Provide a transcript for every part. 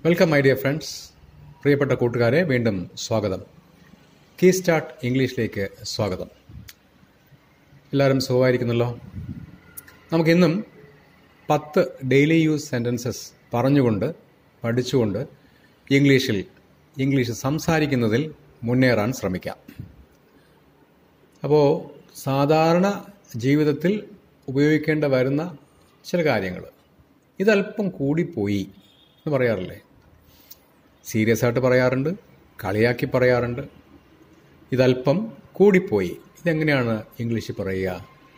welcome my dear friends പ്രിയപ്പെട്ട കൂട്ടുകാരെ വീണ്ടും സ്വാഗതം കീ സ്റ്റാർട്ട് ഇംഗ്ലീഷിലേക്ക് സ്വാഗതം എല്ലാവരും സുഖമായിരിക്കുന്നല്ലോ നമുക്കിന്നും പത്ത് ഡെയിലി യൂസ് സെൻറ്റൻസസ് പറഞ്ഞുകൊണ്ട് പഠിച്ചുകൊണ്ട് ഇംഗ്ലീഷിൽ ഇംഗ്ലീഷ് സംസാരിക്കുന്നതിൽ മുന്നേറാൻ ശ്രമിക്കാം അപ്പോൾ സാധാരണ ജീവിതത്തിൽ ഉപയോഗിക്കേണ്ട വരുന്ന ചില കാര്യങ്ങൾ ഇതല്പം കൂടിപ്പോയി എന്ന് പറയാറില്ലേ സീരിയസ് ആയിട്ട് പറയാറുണ്ട് കളിയാക്കി പറയാറുണ്ട് ഇതല്പം കൂടിപ്പോയി ഇതെങ്ങനെയാണ് ഇംഗ്ലീഷിൽ പറയുക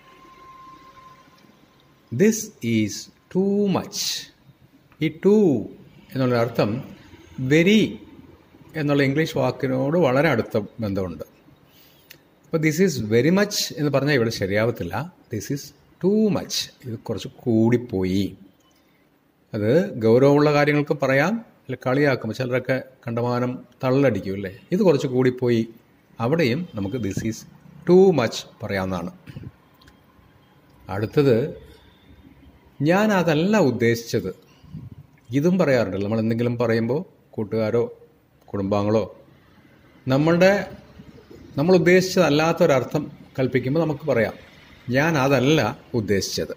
ദിസ് ഈസ് ടു മച്ച് ഈ ടു എന്നുള്ള അർത്ഥം വെരി എന്നുള്ള ഇംഗ്ലീഷ് വാക്കിനോട് വളരെ അടുത്ത ബന്ധമുണ്ട് അപ്പോൾ ദിസ് ഈസ് വെരി മച്ച് എന്ന് പറഞ്ഞാൽ ഇവിടെ ശരിയാവത്തില്ല ദിസ് ഈസ് ടു മച്ച് ഇത് കുറച്ച് കൂടിപ്പോയി അത് ഗൗരവമുള്ള കാര്യങ്ങൾക്ക് പറയാം അല്ല കളിയാക്കും ചിലരൊക്കെ കണ്ടമാനം തള്ളടിക്കും അല്ലേ ഇത് കുറച്ച് കൂടിപ്പോയി അവിടെയും നമുക്ക് ദിസ് ഈസ് ടു മച്ച് പറയാവുന്നതാണ് അടുത്തത് ഞാൻ അതല്ല ഉദ്ദേശിച്ചത് ഇതും പറയാറുണ്ടല്ലോ നമ്മൾ എന്തെങ്കിലും പറയുമ്പോൾ കൂട്ടുകാരോ കുടുംബാംഗങ്ങളോ നമ്മളുടെ നമ്മൾ ഉദ്ദേശിച്ചതല്ലാത്തൊരർത്ഥം കൽപ്പിക്കുമ്പോൾ നമുക്ക് പറയാം ഞാൻ അതല്ല ഉദ്ദേശിച്ചത്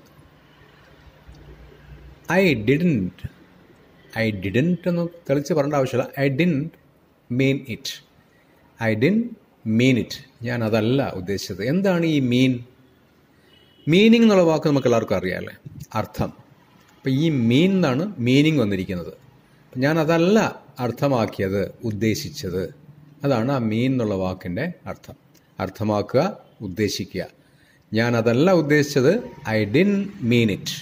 ഐ ഡിഡൻറ്റ് ഐ ഡിഡൻറ്റ് എന്ന് തെളിച്ച് പറയേണ്ട ആവശ്യമില്ല I didn't mean it I didn't mean it ഞാൻ അതല്ല ഉദ്ദേശിച്ചത് എന്താണ് ഈ മീൻ മീനിങ് എന്നുള്ള വാക്ക് നമുക്ക് എല്ലാവർക്കും അറിയാമല്ലേ അർത്ഥം അപ്പം ഈ മീൻ എന്നാണ് മീനിങ് വന്നിരിക്കുന്നത് ഞാൻ അതല്ല അർത്ഥമാക്കിയത് ഉദ്ദേശിച്ചത് അതാണ് ആ മീൻ എന്നുള്ള വാക്കിൻ്റെ അർത്ഥം അർത്ഥമാക്കുക ഉദ്ദേശിക്കുക ഞാൻ അതല്ല ഉദ്ദേശിച്ചത് ഐ ഡിൻ മീൻ ഇറ്റ്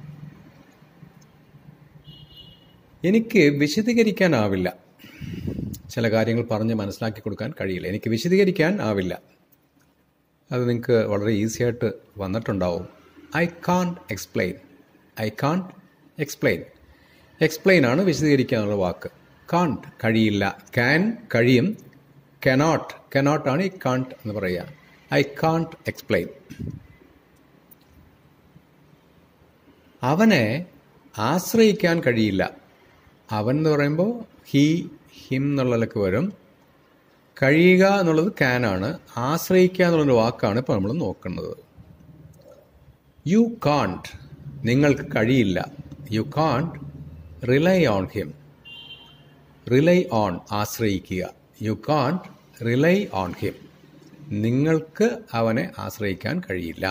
എനിക്ക് വിശദീകരിക്കാനാവില്ല ചില കാര്യങ്ങൾ പറഞ്ഞ് മനസ്സിലാക്കി കൊടുക്കാൻ കഴിയില്ല എനിക്ക് വിശദീകരിക്കാൻ ആവില്ല അത് നിങ്ങൾക്ക് വളരെ ഈസി ആയിട്ട് വന്നിട്ടുണ്ടാവും I can't explain I can't explain explain ആണ് വിശദീകരിക്കാനുള്ള വാക്ക് കാൺട്ട് കഴിയില്ല ക്യാൻ കഴിയും കനോട്ട് കനോട്ട് ആണ് ഈ കാൺട്ട് എന്ന് പറയുക ഐ കാൺട്ട് എക്സ്പ്ലെയിൻ അവനെ ആശ്രയിക്കാൻ കഴിയില്ല അവൻ എന്ന് പറയുമ്പോൾ ഹീ ഹിം എന്നുള്ളതിലൊക്കെ വരും കഴിയുക എന്നുള്ളത് ക്യാനാണ് ആശ്രയിക്കുക എന്നുള്ളൊരു വാക്കാണ് ഇപ്പോൾ നമ്മൾ നോക്കുന്നത് യു കാൺട്ട് നിങ്ങൾക്ക് കഴിയില്ല you can't rely on him rely on ആശ്രയിക്കുക you can't rely on him നിങ്ങൾക്ക് അവനെ ആശ്രയിക്കാൻ കഴിയില്ല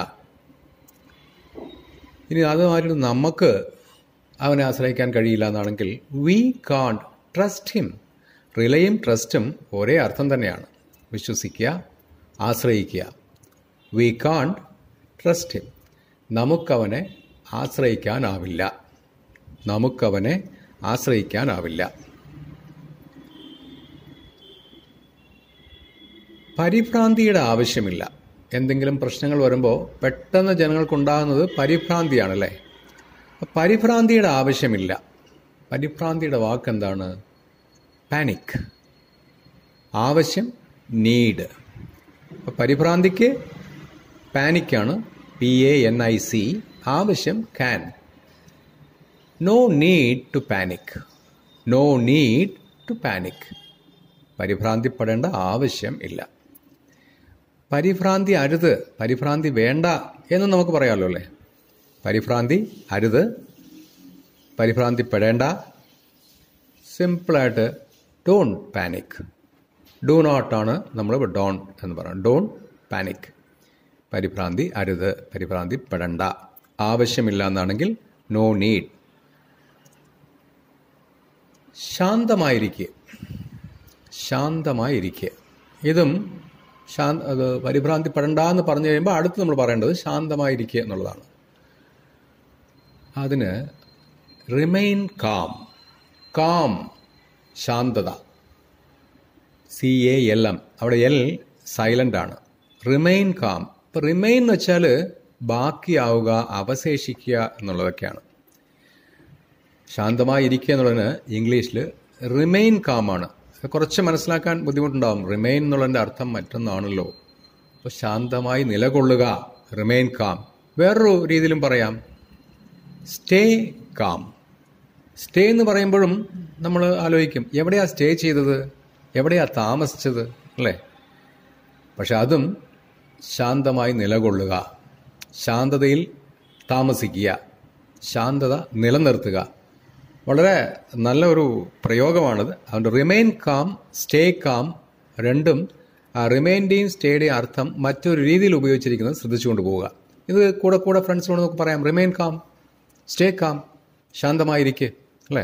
ഇനി അതുമായിട്ട് നമുക്ക് അവനെ ആശ്രയിക്കാൻ കഴിയില്ല എന്നാണെങ്കിൽ വി കാൺട്ട് ട്രസ്റ്റ് ഹിം റിലയും ട്രസ്റ്റും ഒരേ അർത്ഥം തന്നെയാണ് വിശ്വസിക്കുക ആശ്രയിക്കുക വി കാൺട്ട് ട്രസ്റ്റ് ഹിം നമുക്കവനെ ആശ്രയിക്കാനാവില്ല നമുക്കവനെ ആശ്രയിക്കാനാവില്ല പരിഭ്രാന്തിയുടെ ആവശ്യമില്ല എന്തെങ്കിലും പ്രശ്നങ്ങൾ വരുമ്പോൾ പെട്ടെന്ന് ജനങ്ങൾക്കുണ്ടാകുന്നത് പരിഭ്രാന്തിയാണല്ലേ പരിഭ്രാന്തിയുടെ ആവശ്യമില്ല പരിഭ്രാന്തിയുടെ വാക്ക് എന്താണ് പാനിക് ആവശ്യം നീഡ് അപ്പോൾ പരിഭ്രാന്തിക്ക് പാനിക്കാണ് P A N I C ആവശ്യം can no need to panic no need to panic പരിഭ്രാന്തിപ്പെടേണ്ട ആവശ്യം ഇല്ല പരിഭ്രാന്തി അരുത് പരിഭ്രാന്തി വേണ്ട എന്ന് നമുക്ക് പറയാമല്ലോ അല്ലേ പരിഭ്രാന്തി അരുത് പരിഭ്രാന്തിപ്പെടേണ്ട സിമ്പിളായിട്ട് ഡോൺ പാനിക് ഡു നോട്ടാണ് നമ്മൾ ഡോൺ എന്ന് പറയുന്നത് ഡോൺ പാനിക് പരിഭ്രാന്തി അരുത് പരിഭ്രാന്തി പെടണ്ട ആവശ്യമില്ല എന്നാണെങ്കിൽ നോ നീഡ് ശാന്തമായിരിക്കുക ശാന്തമായിരിക്കുക ഇതും ശാന്ത അത് പരിഭ്രാന്തി പെടണ്ട എന്ന് പറഞ്ഞു കഴിയുമ്പോൾ അടുത്ത് നമ്മൾ പറയേണ്ടത് ശാന്തമായിരിക്കുക എന്നുള്ളതാണ് അതിന് റിമെയിൻ കാം കാം ശാന്തത സി എ എൽ എം അവിടെ എൽ സൈലൻ്റ് ആണ് റിമെയിൻ കാം ഇപ്പം റിമെയിൻ എന്ന് വെച്ചാൽ ബാക്കിയാവുക അവശേഷിക്കുക എന്നുള്ളതൊക്കെയാണ് ശാന്തമായിരിക്കുക എന്നുള്ളതിന് ഇംഗ്ലീഷിൽ റിമെയിൻ കാമാണ് കുറച്ച് മനസ്സിലാക്കാൻ ബുദ്ധിമുട്ടുണ്ടാകും റിമെയിൻ എന്നുള്ളതിൻ്റെ അർത്ഥം മറ്റൊന്നാണല്ലോ അപ്പോൾ ശാന്തമായി നിലകൊള്ളുക റിമെയിൻ കാം വേറൊരു രീതിയിലും പറയാം സ്റ്റേ കാം സ്റ്റേ എന്ന് പറയുമ്പോഴും നമ്മൾ ആലോചിക്കും എവിടെയാ സ്റ്റേ ചെയ്തത് എവിടെയാ താമസിച്ചത് അല്ലേ പക്ഷെ അതും ശാന്തമായി നിലകൊള്ളുക ശാന്തതയിൽ താമസിക്കുക ശാന്തത നിലനിർത്തുക വളരെ നല്ല ഒരു പ്രയോഗമാണിത് അതുകൊണ്ട് റിമെയിൻ കാം സ്റ്റേ കാം രണ്ടും ആ റിമൈൻഡേയും സ്റ്റേയുടെയും അർത്ഥം മറ്റൊരു രീതിയിൽ ഉപയോഗിച്ചിരിക്കുന്നത് ശ്രദ്ധിച്ചുകൊണ്ട് പോവുക ഇത് കൂടെ കൂടെ ഫ്രണ്ട്സിനോട് നമുക്ക് പറയാം റിമെയിൻ കാം സ്റ്റേ കാം ശാന്തമായിരിക്കെ അല്ലേ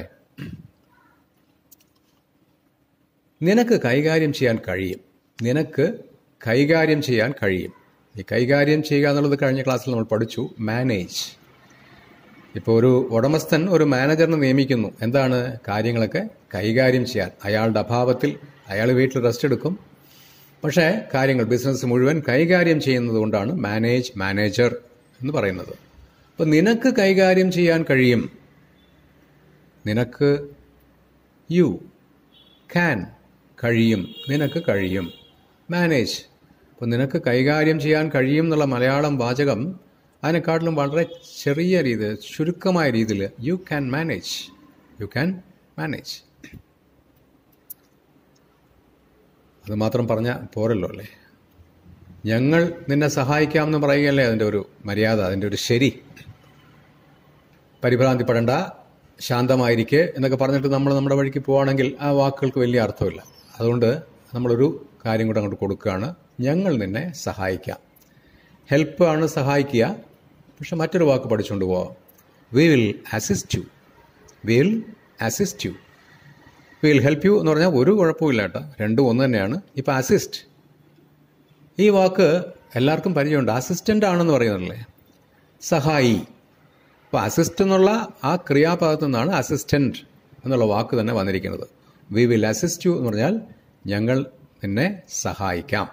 നിനക്ക് കൈകാര്യം ചെയ്യാൻ കഴിയും നിനക്ക് കൈകാര്യം ചെയ്യാൻ കഴിയും ഈ കൈകാര്യം ചെയ്യുക എന്നുള്ളത് കഴിഞ്ഞ ക്ലാസ്സിൽ നമ്മൾ പഠിച്ചു മാനേജ് ഇപ്പോൾ ഒരു ഉടമസ്ഥൻ ഒരു മാനേജറിനെ നിയമിക്കുന്നു എന്താണ് കാര്യങ്ങളൊക്കെ കൈകാര്യം ചെയ്യാൻ അയാളുടെ അഭാവത്തിൽ അയാൾ വീട്ടിൽ റെസ്റ്റ് എടുക്കും പക്ഷേ കാര്യങ്ങൾ ബിസിനസ് മുഴുവൻ കൈകാര്യം ചെയ്യുന്നത് കൊണ്ടാണ് മാനേജ് മാനേജർ എന്ന് പറയുന്നത് അപ്പോൾ നിനക്ക് കൈകാര്യം ചെയ്യാൻ കഴിയും നിനക്ക് യു ക്യാൻ കഴിയും നിനക്ക് കഴിയും മാനേജ് അപ്പോൾ നിനക്ക് കൈകാര്യം ചെയ്യാൻ കഴിയും എന്നുള്ള മലയാളം വാചകം അതിനെക്കാട്ടിലും വളരെ ചെറിയ രീതിയിൽ ചുരുക്കമായ രീതിയിൽ you can manage you can manage അത് മാത്രം പറഞ്ഞാൽ പോരല്ലോ അല്ലേ ഞങ്ങൾ നിന്നെ സഹായിക്കാമെന്ന് പറയുകയല്ലേ അതിൻ്റെ ഒരു മര്യാദ അതിൻ്റെ ഒരു ശരി പരിഭ്രാന്തിപ്പെടേണ്ട ശാന്തമായിരിക്കെ എന്നൊക്കെ പറഞ്ഞിട്ട് നമ്മൾ നമ്മുടെ വഴിക്ക് പോവുകയാണെങ്കിൽ ആ വാക്കുകൾക്ക് വലിയ അർത്ഥമില്ല അതുകൊണ്ട് നമ്മളൊരു കാര്യം കൂടെ അങ്ങോട്ട് കൊടുക്കുകയാണ് ഞങ്ങൾ നിന്നെ സഹായിക്കാം ഹെൽപ്പ് ആണ് സഹായിക്കുക പക്ഷെ മറ്റൊരു വാക്ക് പഠിച്ചുകൊണ്ട് പോവാം we will assist you will assist you will help you എന്ന് പറഞ്ഞാൽ ഒരു കുഴപ്പമില്ല കേട്ടോ രണ്ടും ഒന്ന് തന്നെയാണ് ഇപ്പം അസിസ്റ്റ് ഈ വാക്ക് എല്ലാവർക്കും പരിചയമുണ്ട് അസിസ്റ്റൻ്റ് ആണെന്ന് പറയുന്നതല്ലേ സഹായി അപ്പോൾ അസിസ്റ്റ് എന്നുള്ള ആ ക്രിയാപദത്തിൽ നിന്നാണ് അസിസ്റ്റൻ്റ് എന്നുള്ള വാക്ക് തന്നെ വന്നിരിക്കുന്നത് വി വിൽ അസിസ്റ്റ് യു എന്ന് പറഞ്ഞാൽ ഞങ്ങൾ നിന്നെ സഹായിക്കാം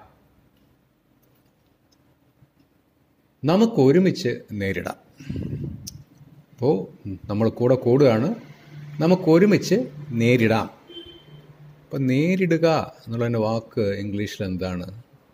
നമുക്ക് ഒരുമിച്ച് നേരിടാം അപ്പോൾ നമ്മൾ കൂടെ കൂടുകയാണ് നമുക്ക് ഒരുമിച്ച് നേരിടാം അപ്പം നേരിടുക എന്നുള്ളതിൻ്റെ വാക്ക് ഇംഗ്ലീഷിൽ എന്താണ്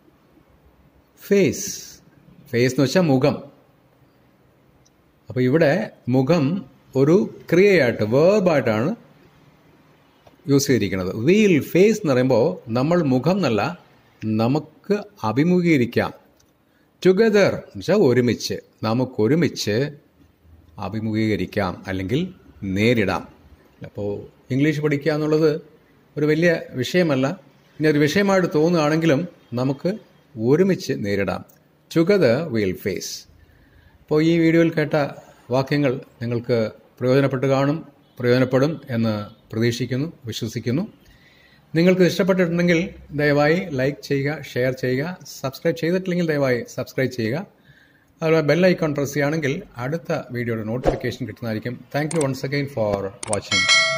ഫേസ് ഫേസ് എന്ന് വെച്ചാൽ മുഖം അപ്പോൾ ഇവിടെ മുഖം ഒരു ക്രിയയായിട്ട് വേർബായിട്ടാണ് യൂസ് ചെയ്തിരിക്കുന്നത് വീൽ ഫേസ് എന്ന് പറയുമ്പോൾ നമ്മൾ മുഖം എന്നല്ല നമുക്ക് അഭിമുഖീകരിക്കാം ടുഗദർ എന്ന് വെച്ചാൽ ഒരുമിച്ച് നമുക്കൊരുമിച്ച് അഭിമുഖീകരിക്കാം അല്ലെങ്കിൽ നേരിടാം അപ്പോൾ ഇംഗ്ലീഷ് പഠിക്കുക എന്നുള്ളത് ഒരു വലിയ വിഷയമല്ല ഇനി ഒരു വിഷയമായിട്ട് തോന്നുകയാണെങ്കിലും നമുക്ക് ഒരുമിച്ച് നേരിടാം ടുഗദർ വിൽ ഫേസ് അപ്പോൾ ഈ വീഡിയോയിൽ കേട്ട വാക്യങ്ങൾ നിങ്ങൾക്ക് പ്രയോജനപ്പെട്ട് കാണും പ്രയോജനപ്പെടും എന്ന് പ്രതീക്ഷിക്കുന്നു വിശ്വസിക്കുന്നു നിങ്ങൾക്ക് ഇഷ്ടപ്പെട്ടിട്ടുണ്ടെങ്കിൽ ദയവായി ലൈക്ക് ചെയ്യുക ഷെയർ ചെയ്യുക സബ്സ്ക്രൈബ് ചെയ്തിട്ടില്ലെങ്കിൽ ദയവായി സബ്സ്ക്രൈബ് ചെയ്യുക അതുപോലെ ബെൽ ഐക്കോൺ പ്രസ് ചെയ്യുകയാണെങ്കിൽ അടുത്ത വീഡിയോയുടെ നോട്ടിഫിക്കേഷൻ കിട്ടുന്നതായിരിക്കും thank you once again for watching